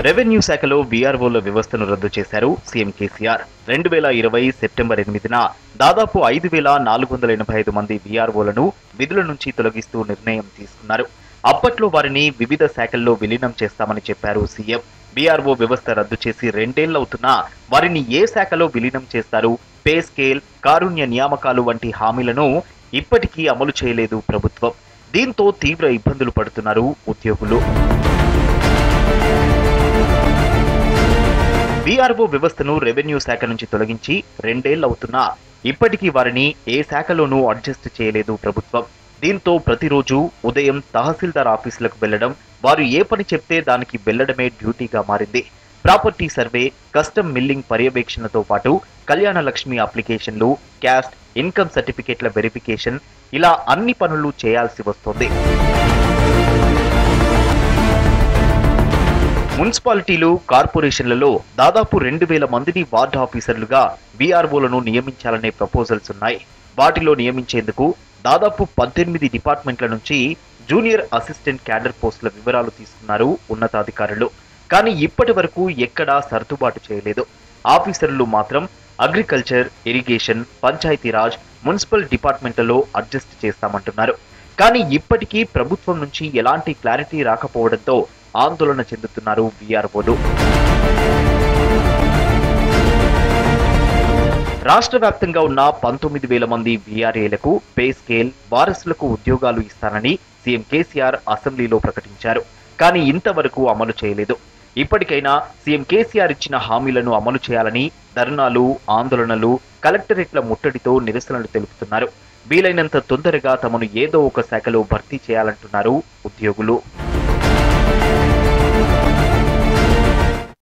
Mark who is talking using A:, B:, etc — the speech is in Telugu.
A: రెవెన్యూ శాఖలో వీఆర్ఓల వ్యవస్థను రద్దు చేశారు సీఎం కేసీఆర్ రెండు వేల ఇరవై సెప్టెంబర్ ఎనిమిదిన దాదాపు ఐదు వేల నాలుగు వందల ఎనభై ఐదు మంది వీఆర్ఓలను విధుల నుంచి తొలగిస్తూ నిర్ణయం తీసుకున్నారు అప్పట్లో వారిని వివిధ శాఖల్లో విలీనం చేస్తామని చెప్పారు సీఎం బీఆర్ఓ వ్యవస్థ రద్దు చేసి రెండేళ్లవుతున్నా వారిని ఏ శాఖలో విలీనం చేస్తారు పే స్కేల్ కారుణ్య నియామకాలు వంటి హామీలను ఇప్పటికీ అమలు చేయలేదు ప్రభుత్వం దీంతో తీవ్ర ఇబ్బందులు పడుతున్నారు ఉద్యోగులు బీఆర్ఓ వ్యవస్థను రెవెన్యూ శాఖ నుంచి తొలగించి రెండేళ్లవుతున్నా ఇప్పటికీ వారిని ఏ శాఖలోనూ అడ్జస్ట్ చేయలేదు ప్రభుత్వం దీంతో ప్రతిరోజు ఉదయం తహసీల్దార్ ఆఫీసులకు వెళ్లడం వారు ఏ పని చెప్తే దానికి వెళ్లడమే డ్యూటీగా మారింది ప్రాపర్టీ సర్వే కస్టమ్ మిల్లింగ్ పర్యవేక్షణతో పాటు కళ్యాణ లక్ష్మి అప్లికేషన్లు క్యాస్ట్ ఇన్కమ్ సర్టిఫికేట్ల వెరిఫికేషన్ ఇలా అన్ని పనులు చేయాల్సి వస్తోంది మున్సిపాలిటీలు కార్పొరేషన్లలో దాదాపు రెండు వేల మందిని వార్డు ఆఫీసర్లుగా బీఆర్ఓలను నియమించాలనే ప్రపోజల్స్ ఉన్నాయి వాటిలో నియమించేందుకు దాదాపు పద్దెనిమిది డిపార్ట్మెంట్ల నుంచి జూనియర్ అసిస్టెంట్ క్యాడర్ పోస్టుల వివరాలు తీసుకున్నారు ఉన్నతాధికారులు కానీ ఇప్పటి వరకు ఎక్కడా సర్దుబాటు చేయలేదు ఆఫీసర్లు మాత్రం అగ్రికల్చర్ ఇరిగేషన్ పంచాయతీరాజ్ మున్సిపల్ డిపార్ట్మెంట్లలో అడ్జస్ట్ చేస్తామంటున్నారు కానీ ఇప్పటికీ ప్రభుత్వం నుంచి ఎలాంటి క్లారిటీ రాకపోవడంతో ఆందోళన చెందుతున్నారు వీఆర్ఓలు రాష్ట్ర వ్యాప్తంగా ఉన్న పంతొమ్మిది వేల మంది వీఆర్ఏలకు పే స్కేల్ వారసులకు ఉద్యోగాలు ఇస్తానని సీఎం కేసీఆర్ అసెంబ్లీలో ప్రకటించారు కానీ ఇంతవరకు అమలు చేయలేదు ఇప్పటికైనా సీఎం కేసీఆర్ ఇచ్చిన హామీలను అమలు చేయాలని ధర్నాలు ఆందోళనలు కలెక్టరేట్ల ముట్టడితో నిరసనలు తెలుపుతున్నారు వీలైనంత తొందరగా తమను ఏదో ఒక శాఖలో భర్తీ చేయాలంటున్నారు ఉద్యోగులు